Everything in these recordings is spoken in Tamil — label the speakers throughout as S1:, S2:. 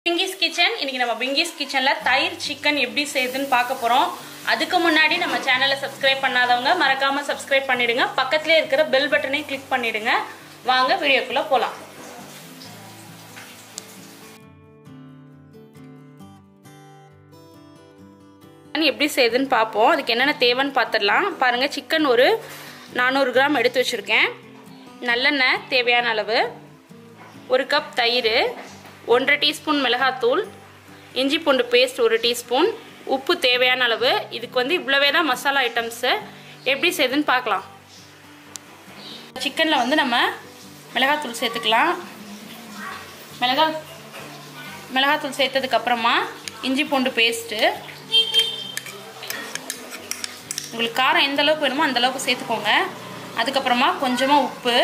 S1: பிங்கிஸ் கிச்சன் இன்னைக்கு நம்ம பிங்கிஸ் கிச்சன்ல தயிர் சிக்கன் எப்படி செய்யுதுன்னு பார்க்க போறோம் அதுக்கு முன்னாடி நம்ம சேனலை சப்ஸ்கிரைப் பண்ணாதவங்க மறக்காம சப்ஸ்கிரைப் பண்ணிடுங்க பக்கத்திலே இருக்கிற பெல் பட்டனையும் கிளிக் பண்ணிடுங்க வாங்க வீடியோக்குள்ள போலாம் எப்படி செய்யுதுன்னு பார்ப்போம் அதுக்கு என்னென்ன தேவைன்னு பார்த்துடலாம் பாருங்க சிக்கன் ஒரு நானூறு கிராம் எடுத்து வச்சிருக்கேன் நல்லெண்ணெய் தேவையான அளவு ஒரு கப் தயிர் ஒன்றரை டீஸ்பூன் மிளகாத்தூள் இஞ்சி பூண்டு பேஸ்ட் ஒரு டீஸ்பூன் உப்பு தேவையான அளவு இதுக்கு வந்து இவ்வளவே தான் மசாலா ஐட்டம்ஸு எப்படி செய்யுதுன்னு பார்க்கலாம் சிக்கனில் வந்து நம்ம மிளகாத்தூள் சேர்த்துக்கலாம் மிளகா மிளகாத்தூள் சேர்த்ததுக்கப்புறமா இஞ்சி பூண்டு பேஸ்ட்டு உங்களுக்கு காரம் எந்த அளவுக்கு வேணுமோ அந்த அளவுக்கு சேர்த்துக்கோங்க அதுக்கப்புறமா கொஞ்சமாக உப்பு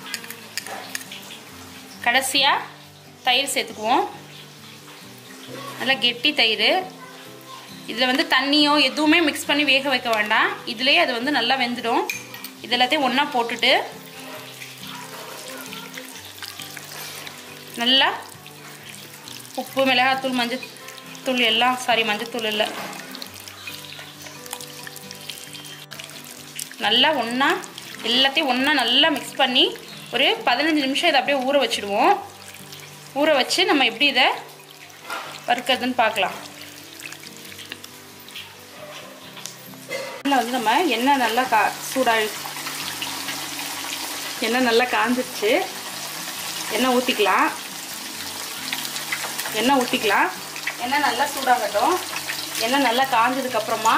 S1: கடைசியாக தயிர் சேர்த்துக்குவோம் நல்லா கெட்டி தயிர் இதில் வந்து தண்ணியோ எதுவுமே மிக்ஸ் பண்ணி வேக வைக்க வேண்டாம் இதுலேயே அது வந்து நல்லா வெந்துடும் இது எல்லாத்தையும் ஒன்றா போட்டுட்டு நல்லா உப்பு மிளகாத்தூள் மஞ்சத்தூள் எல்லாம் சாரி மஞ்சத்தூள் இல்லை நல்லா ஒன்றா எல்லாத்தையும் ஒன்றா நல்லா மிக்ஸ் பண்ணி ஒரு பதினஞ்சு நிமிஷம் இதை அப்படியே ஊற வச்சுடுவோம் ஊற வச்சு நம்ம எப்படி இதை வறுக்கிறதுன்னு பார்க்கலாம் இதில் வந்து நம்ம எண்ணெய் நல்லா கா சூடாகி எண்ணெய் நல்லா காஞ்சிருச்சு எண்ணெய் ஊற்றிக்கலாம் எண்ணெய் ஊற்றிக்கலாம் எண்ணெய் நல்லா சூடாகட்டும் எண்ணெய் நல்லா காஞ்சதுக்கப்புறமா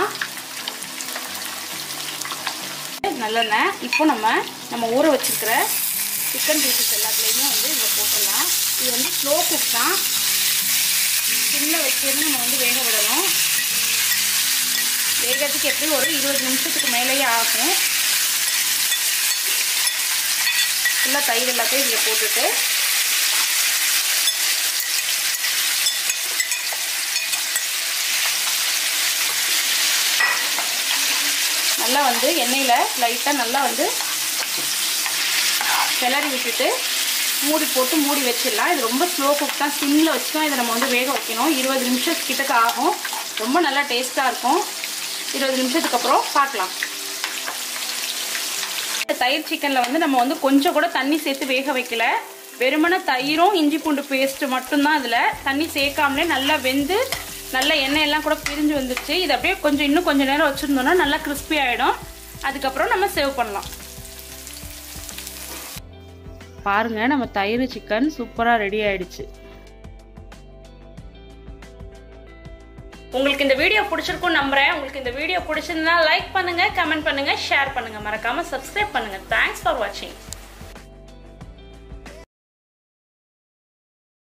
S1: நல்லெண்ணெய் இப்போ நம்ம நம்ம ஊற வச்சுருக்கிற சிக்கன் பீசஸ் எல்லாத்துலேயுமே வந்து இதில் போட்டுடலாம் இது வந்து ஸ்லோ குக் தான் சிம்மில் வச்சுருந்து நம்ம வந்து வேக விடணும் வேகிறதுக்கு எப்படியும் ஒரு இருபது நிமிஷத்துக்கு மேலேயே ஆகும் ஃபுல்லாக தயிர் எல்லாத்தையும் இதில் போட்டுட்டு நல்லா வந்து எண்ணெயில் லைட்டாக நல்லா வந்து கிளறி விட்டுட்டு மூடி போட்டு மூடி வச்சிடலாம் இது ரொம்ப ஸ்லோ குக் தான் சிம்மில் வச்சு தான் இதை நம்ம வந்து வேக வைக்கணும் இருபது நிமிஷத்துக்கிட்டக்கு ஆகும் ரொம்ப நல்லா டேஸ்ட்டாக இருக்கும் இருபது நிமிஷத்துக்கு அப்புறம் பார்க்கலாம் தயிர் சிக்கனில் வந்து நம்ம வந்து கொஞ்சம் கூட தண்ணி சேர்த்து வேக வைக்கல வெறுமன தயிரும் இஞ்சி பூண்டு பேஸ்ட்டு மட்டும்தான் இதில் தண்ணி சேர்க்காமலே நல்லா வெந்து நல்ல எண்ணெய் எல்லாம் கூட பிரிஞ்சு வந்துருச்சு இது அப்படியே கொஞ்சம் இன்னும் கொஞ்சம் நேரம் வச்சுருந்தோம்னா நல்லா கிறிஸ்பி ஆகிடும் அதுக்கப்புறம் நம்ம சேவ் பண்ணலாம் பாருங்க நம்ம தயிர் சிக்கன் சூப்பராக ரெடி ஆயிடுச்சு உங்களுக்கு இந்த வீடியோ பிடிச்சிருக்கும் நம்புறேன் உங்களுக்கு இந்த வீடியோ பிடிச்சிருந்தா லைக் பண்ணுங்க கமெண்ட் பண்ணுங்க ஷேர் பண்ணுங்க மறக்காம சப்ஸ்கிரைப் பண்ணுங்க தேங்க்ஸ் ஃபார் வாட்சிங்